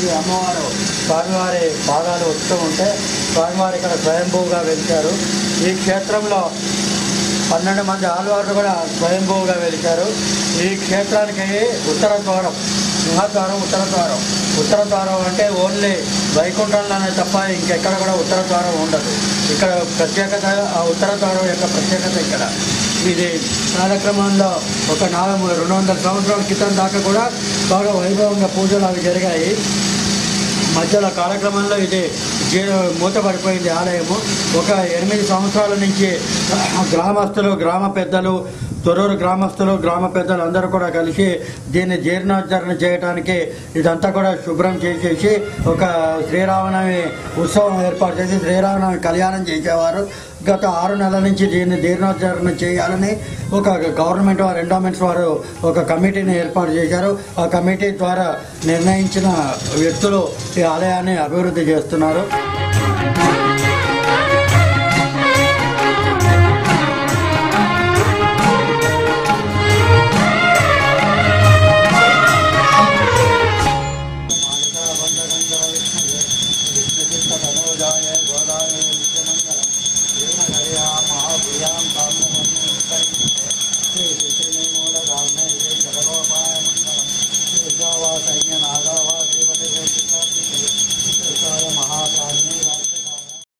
ఈ అమ్మవారు స్వామివారి పాదాలు వస్తూ ఉంటే స్వామివారి ఇక్కడ స్వయంభూగా వెలిచారు ఈ క్షేత్రంలో పన్నెండు మంది ఆళ్వార్లు కూడా స్వయంభూగా వెలిచారు ఈ క్షేత్రానికి ఉత్తర ద్వారం సింహద్వారం ఉత్తర ద్వారం ఉత్తర ద్వారం అంటే ఓన్లీ వైకుంఠంలోనే తప్ప ఇంకెక్కడ కూడా ఉత్తర ద్వారం ఉండదు ఇక్కడ ప్రత్యేకత ఆ ఉత్తర ద్వారం యొక్క ప్రత్యేకత ఇక్కడ ఇది కాలక్రమంలో ఒక నాలుగు రెండు వందల సంవత్సరాల క్రితం దాకా కూడా బాగా వైభవంగా పూజలు అవి జరిగాయి మధ్యలో కాలక్రమంలో ఇది జీ మూతపడిపోయింది ఆలయము ఒక ఎనిమిది సంవత్సరాల నుంచి గ్రామస్తులు గ్రామ పెద్దలు తొరూరు గ్రామస్తులు గ్రామ పెద్దలు అందరూ కూడా కలిసి దీన్ని జీర్ణోద్ధరణ చేయడానికి ఇదంతా కూడా శుభ్రం చేసేసి ఒక శ్రీరామనవమి ఉత్సవం ఏర్పాటు చేసి శ్రీరామనవమి కళ్యాణం చేసేవారు గత ఆరు నెలల నుంచి దీన్ని జీర్ణోద్ధరణ చేయాలని ఒక గవర్నమెంట్ వారు ఎండోమెంట్స్ వారు ఒక కమిటీని ఏర్పాటు చేశారు ఆ కమిటీ ద్వారా నిర్ణయించిన వ్యక్తులు ఈ ఆలయాన్ని అభివృద్ధి చేస్తున్నారు